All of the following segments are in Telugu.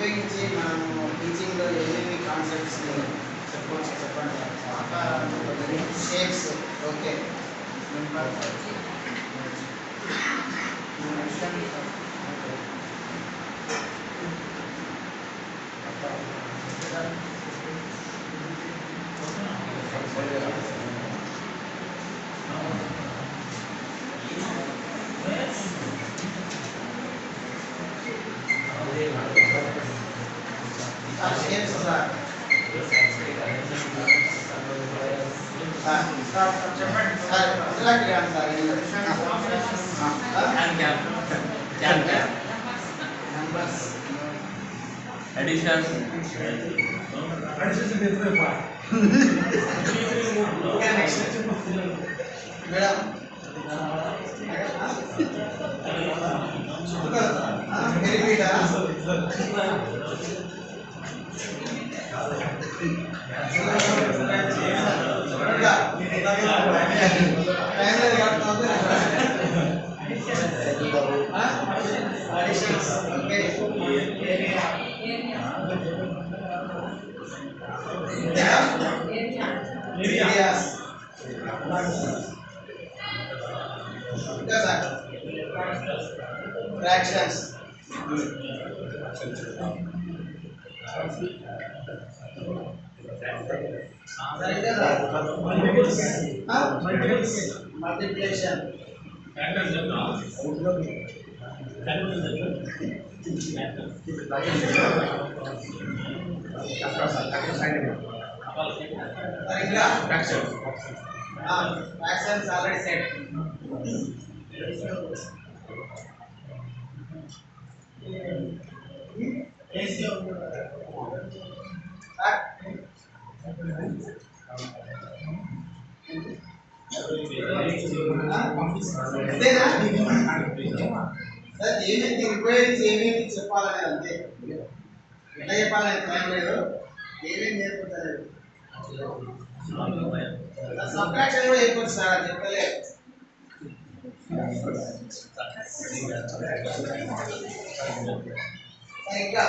ఉపయోగించి మనము టీచింగ్లో ఏమేమి కాన్సెప్ట్స్ చెప్పవచ్చు చెప్పండి shapes okay shapes sir sir చెప్పండి సార్ ఇంటరాక్ట్ కాదు sir numbers addition okay next madam రిపీటా టైం లేదు అడిషన్స్ ఓకే ఏరియాస్ ఇంకా సార్ ఫ్రాక్షన్స్ మల్టిప్లికేషన్ ఇంకా ఫ్రాక్షన్స్ ఆల్రెడీ సెట్ అంతేనా సార్ ఏమేమి ఉపయోగించి ఏమేమి చెప్పాలని అంతే ఎట్లా చెప్పాలని టైం లేదు ఏమేమి నేర్పుతారు సబ్ట్రాక్షన్ కూడా చెప్పొచ్చు సార్ అది చెప్పలే సార్ ఇంకా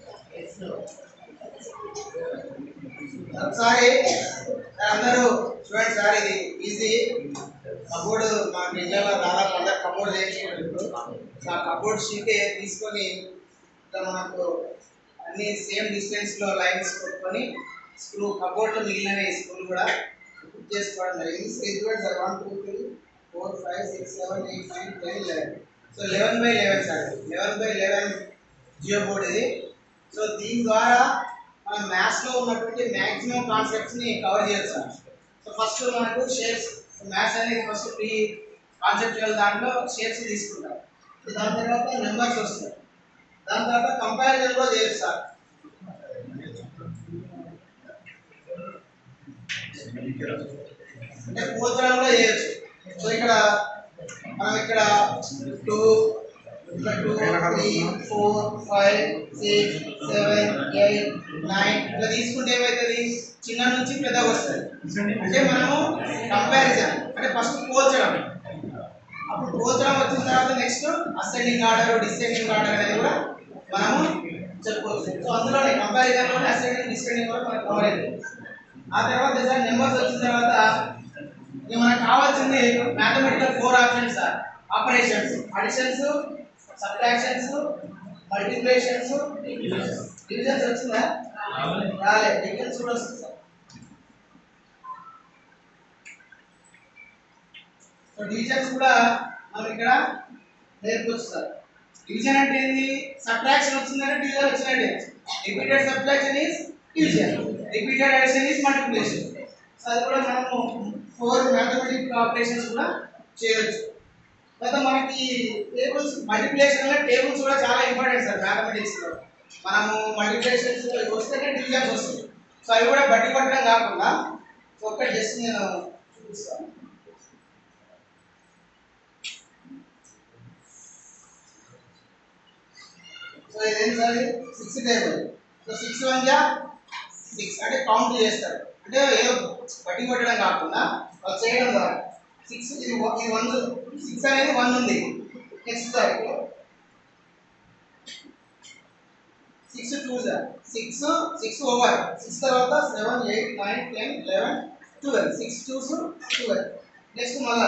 ఒకసారి అందరూ చూడండి సార్ ఇది ఈజీ కబోర్డ్ మాకు ఇండియాలో దాదాపు అందరు కబోర్డ్ చేయించుకోండి ఇప్పుడు ఆ కబోర్డ్ షీట్ తీసుకొని ఇట్లా మనకు అన్ని సేమ్ డిస్టెన్స్ లో లైన్స్ కొట్టుకొని స్క్రూ కబోర్డ్ లో మిగిలిన స్క్రూ కూడా ఫిట్ చేసుకోవడం జరిగింది సో ఇది కూడా sir one two three four five six seven eight nine ten eleven so eleven by eleven sir eleven by eleven geo board ఇది సో దీని ద్వారా మనం మ్యాథ్స్ లో ఉన్నటువంటి మ్యాక్సిమం కాన్సెప్ట్స్ ని కవర్ చేయొచ్చు సార్ సో ఫస్ట్ మనకు షేప్స్ మ్యాథ్స్ అనేది ఫస్ట్ ప్రీ కాన్సెప్చువల్ దాంట్లో షేప్స్ తీసుకుంటాం దాని తర్వాత నెంబర్స్ వస్తాయి దాని తర్వాత కంపారిజన్ కూడా చేయొచ్చు సార్ అంటే పోల్చడం కూడా చేయొచ్చు సో ఇక్కడ మనం ఇక్కడ టూ ఇక్కడ two three four five six seven eight nine ఇట్లా తీసుకుంటే ఏమవుతుంది చిన్న నుంచి పెద్దగా వస్తుంది అంటే మనము కంపారిజన్ అంటే ఫస్ట్ పోల్చడం అప్పుడు పోల్చడం వచ్చిన తర్వాత next ascending order descending order అనేది కూడా మనము చెప్పుకోవచ్చు సో అందులోనే కంపారిజన్లోనే అసెండింగ్ డిసెండింగ్ కూడా మనకు కవర్ అయింది ఆ తర్వాత సార్ నెంబర్స్ వచ్చిన తర్వాత ఇక మనకు కావాల్సింది mathematical four options sir operations additions subtractions multiplications divisions వచ్చిందా రాలేదు డివిజన్స్ కూడా వస్తుంది సార్ సో డివిజన్స్ కూడా మనం ఇక్కడ నేర్చుకోవచ్చు సార్ డివిజన్ అంటే ఏంది సబ్ట్రాక్షన్ వచ్చిందంటే డివిజన్ వచ్చినట్టే repeated subtraction is division repeated addition is multiplication so అది కూడా మనము ఫోర్ మ్యాథమెటికల్ ఆపరేషన్స్ కూడా చేయవచ్చు తర్వాత మనకి టేబుల్స్ మల్టిప్లికేషన్ లో టేబుల్స్ కూడా చాలా ఇంపార్టెంట్ సార్ మ్యాథమెటిక్స్ లో మనము మల్టిప్లికేషన్స్ వస్తేనే డివిజన్స్ వస్తాయి సో అవి కూడా బట్టి కొట్టడం కాకుండా సో ఒకటి జస్ట్ నేను చూపిస్తాను సో ఇదేంటి sir six table so six one జా సిక్స్ అంటే కౌంట్ చేస్తారు అంటే ఏదో బట్టి కొట్టడం కాకుండా వాళ్ళు చేయడం ద్వారా సిక్స్ ఇది ఒక- ఇది వన్ సిక్స్ అనేది వన్ ఉంది next sir six two sir six six over six తర్వాత seven eight nine ten eleven twelve six twos twelve next మళ్ళా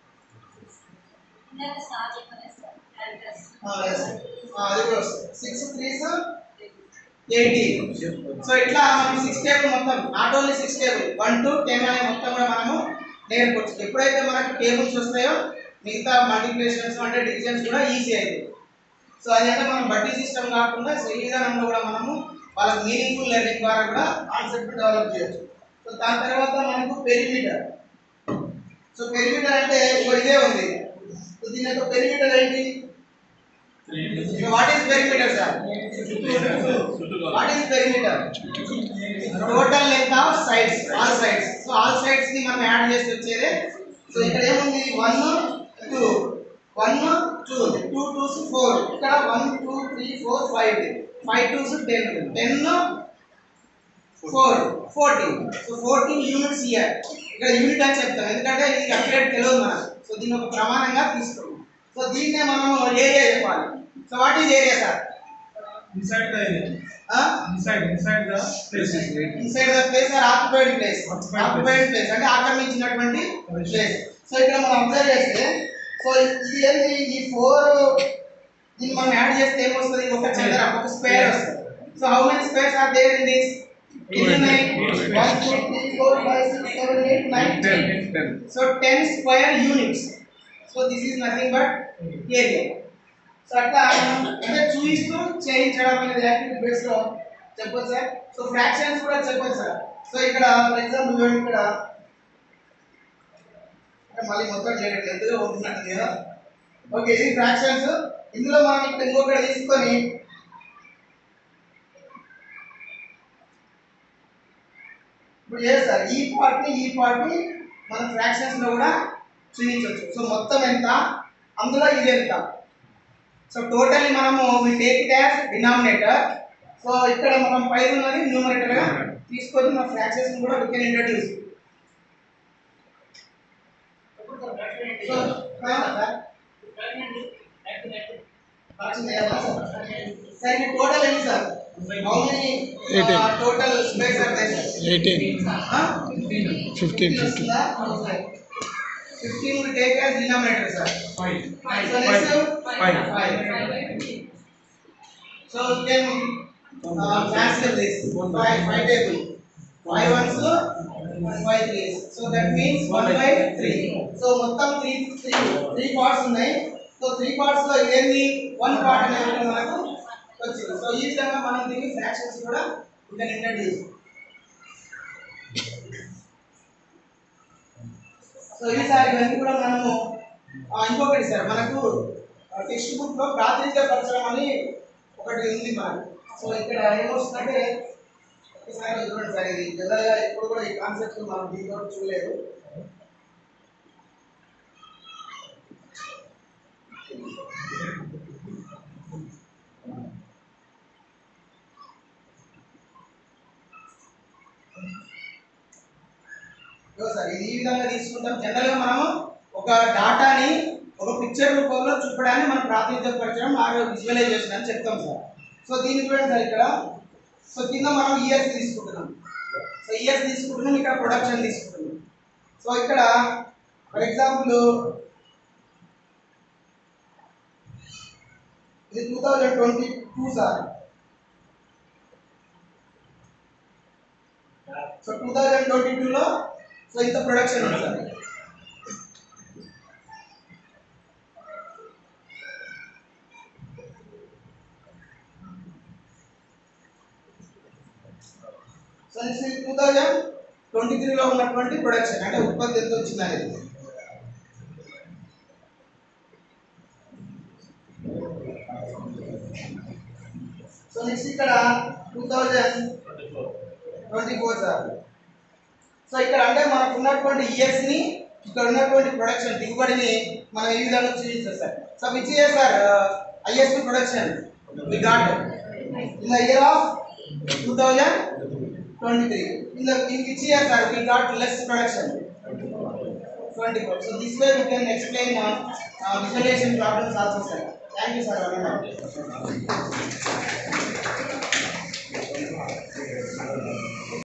ఇందాక స్టార్ చెప్పలేదు సార్ క్యారెక్టర్స్ ఆ, yes. ఆ, అది కూడా వస్తుంది సిక్స్ త్రీస్ ఎయిటీన్ సో ఇట్లా మనం సిక్స్ టేబుల్ మొత్తం not only six table one to ten అనే మొత్తం కూడా మనము నేర్పొచ్చు ఎప్పుడైతే మనకు టేబుల్స్ వస్తాయో మిగతా మల్టిప్లికేషన్స్ అంటే డివిజన్స్ కూడా ఈజీ అవుతాయి సో అదంటే మనం బడ్డీ సిస్టమ్ కాకుండా సో ఈ విధానంలో కూడా మనము వాళ్ళకి మీనింగ్ఫుల్ లెర్నింగ్ ద్వారా కూడా కాన్సెప్ట్ డెవలప్ చేయొచ్చు సో దాని తర్వాత మనకు పెరిమీటర్ సో పెరిమీటర్ అంటే ఇగో ఇదే ఉంది సో దీని యొక్క పెరిమీటర్ ఏంటి what is perimeter sir what is perimeter total length of sides all sides so all sides ని మనం యాడ్ చేసి వచ్చేదే సో ఇక్కడ ఏముంది one two one two two twos four ఇక్కడ one two three four five five twos ten ten four fourteen so fourteen units here ఇక్కడ యూనిట్ అని చెప్తాం ఎందుకంటే ఇది అప్డేట్ తెలియదు మనకు సో దీన్ని ఒక ప్రమాణంగా తీసుకున్నాం సో దీన్నే మనం ఏరియా చెప్పాలి so what is area sir Inside the area. Inside, inside the place. Inside the place or occupied place Occupied occupied place అంటే ఆక్రమించినటువంటి ప్లేస్ సో ఇక్కడ మనం అబ్జర్వ్ చేస్తే సో ఇది ఏంటి ఈ ఫోర్ దీన్ని మనం యాడ్ చేస్తే ఏమొస్తుంది ఒక చదరం ఒక స్క్వేర్ వస్తుంది so how many squares are there in this ఎన్ని ఉన్నాయి one two three four five six seven eight nine ten so ten square units so this is nothing but area so అట్లా మనం అంటే చూపిస్తూ చేయించడం అనేది యాక్టివిటీ బేస్ లో చెప్పొచ్చు సార్ సో ఫ్రాక్షన్స్ కూడా చెప్పొచ్చు సార్ సో ఇక్కడ ఫర్ ఎగ్జాంపుల్ చూడండి ఇక్కడ అంటే మళ్ళీ మొత్తం చేయడం ఎందులో ఉంటున్నట్టు కదా ఓకే ఇది ఫ్రాక్షన్స్ ఇందులో మనం ఇక్కడ ఇంకొకటి తీసుకొని ఇప్పుడు చేస్తారు ఈ పార్ట్ ని ఈ పార్ట్ ని మన ఫ్రాక్షన్స్ లో కూడా చూపించవచ్చు సో మొత్తం ఎంత అందులో ఇది ఎంత సో టోటల్లీ మనము we take it as denominator so ఇక్కడ మనం పైన ఉన్నది న్యూమరేటర్ గా తీసుకొని మన ఫ్రాక్షన్స్ కూడా we can introduce so sir sir ఇది టోటల్ ఎన్ని sir how many Eighteen. Total space are there eighteen fifteen fifteen fifteen will take as denominator sir Five. so next Five. five so you can uh, cancel this five five table five ones five threes so that means one by three so మొత్తం త్రీ త్రీ త్రీ పార్ట్స్ ఉన్నాయి సో త్రీ పార్ట్స్ లో ఏంది వన్ పార్ట్ అనేది మనకు వచ్చింది సో ఈ విధంగా మనం దీన్ని ఫ్రాక్షన్స్ కూడా ఇంకా ఇంట్రడ్యూస్ సో ఈసారి ఇవన్నీ కూడా మనము ఆ, ఇంకొకటి సార్ మనకు టెక్స్ట్ బుక్ లో ప్రాతినిధ్య పరచడం అని ఒకటి ఉంది మనకు సో ఇక్కడ ఏమొస్తుందంటే ఒకసారి చూడండి సార్ ఇది జనరల్గా ఎప్పుడు కూడా ఈ కాన్సెప్ట్ మనం దీంతో చూడలేదు ఇదిగో సార్ ఇది ఈ విధంగా తీసుకుంటాం జనరల్గా మనము ఒక డాటాని ఒక పిక్చర్ రూపంలో చూపడానికి మనం ప్రాతినిధ్యపరచడం ఆ విజువలైజేషన్ అని చెప్తాం సార్ సో దీన్ని చూడండి సార్ ఇక్కడ సో కింద మనం ఇయర్స్ తీసుకుంటున్నాం సో ఇయర్స్ తీసుకుంటున్నాం ఇక్కడ ప్రొడక్షన్ తీసుకుంటున్నాం సో ఇక్కడ ఫర్ ఎగ్జాంపుల్ ఇది two thousand twenty two sir so two thousand twenty టూలో సో ఇంత ప్రొడక్షన్ ఉంది sir so this two thousand twenty త్రీలో ఉన్నటువంటి ప్రొడక్షన్ అంటే ఉత్పత్తి ఎంత వచ్చింది అనేది సో నెక్స్ట్ ఇక్కడ two thousand twenty four sir so ఇక్కడ అంటే మనకు ఉన్నటువంటి ఇయర్స్ ని ఇక్కడ ఉన్నటువంటి ప్రొడక్షన్ దిగుబడిని మనం ఈ విధంగా చూపించాం sir so which year sir I S P production we got in the year of two thousand twenty three in the in which year sir we got less production twenty four so this way we can explain visualization problems also sir thank you sir